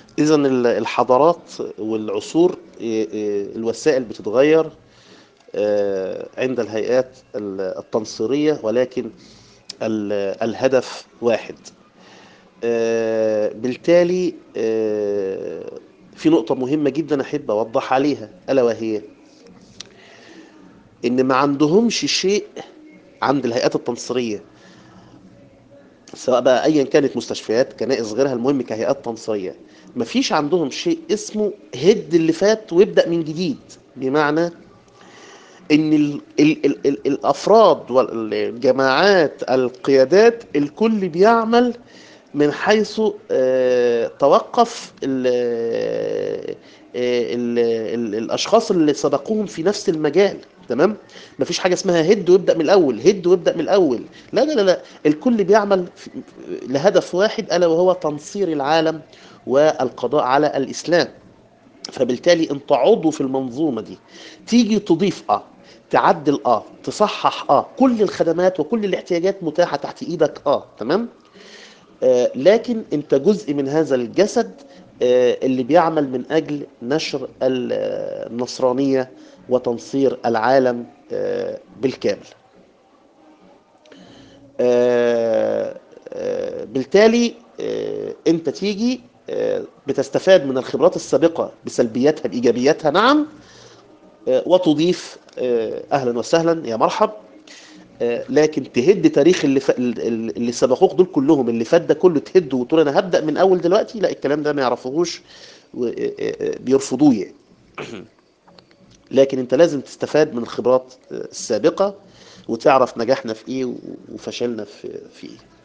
إذا الحضارات والعصور الوسائل بتتغير عند الهيئات التنصيرية ولكن الهدف واحد بالتالي في نقطة مهمة جدا أحب أوضح عليها ألا وهي إن ما عندهمش شيء عند الهيئات التنصيرية سواء بقى أيا كانت مستشفيات كنائس غيرها المهم كهيئات تنصيرية مفيش عندهم شيء اسمه هد اللي فات وابدأ من جديد بمعنى ان ال ال ال ال الافراد والجماعات القيادات الكل بيعمل من حيث توقف ال ال ال الاشخاص اللي سبقوهم في نفس المجال تمام مفيش حاجه اسمها هد وابدا من الاول هد وابدا من الاول لا لا لا, لا. الكل بيعمل لهدف واحد الا وهو تنصير العالم والقضاء على الاسلام فبالتالي انت عضو في المنظومه دي تيجي تضيف اه تعدل اه تصحح اه كل الخدمات وكل الاحتياجات متاحه تحت ايدك اه تمام آه لكن انت جزء من هذا الجسد آه اللي بيعمل من اجل نشر النصرانيه وتنصير العالم آه بالكامل بالتالي انت تيجي بتستفاد من الخبرات السابقه بسلبياتها بايجابياتها نعم وتضيف اهلا وسهلا يا مرحب لكن تهد تاريخ اللي ف... اللي سبقوك دول كلهم اللي فات ده كله تهد وتقول انا هبدا من اول دلوقتي لا الكلام ده ما يعرفوهوش بيرفضوه يعني لكن انت لازم تستفاد من الخبرات السابقه وتعرف نجحنا في ايه وفشلنا في في ايه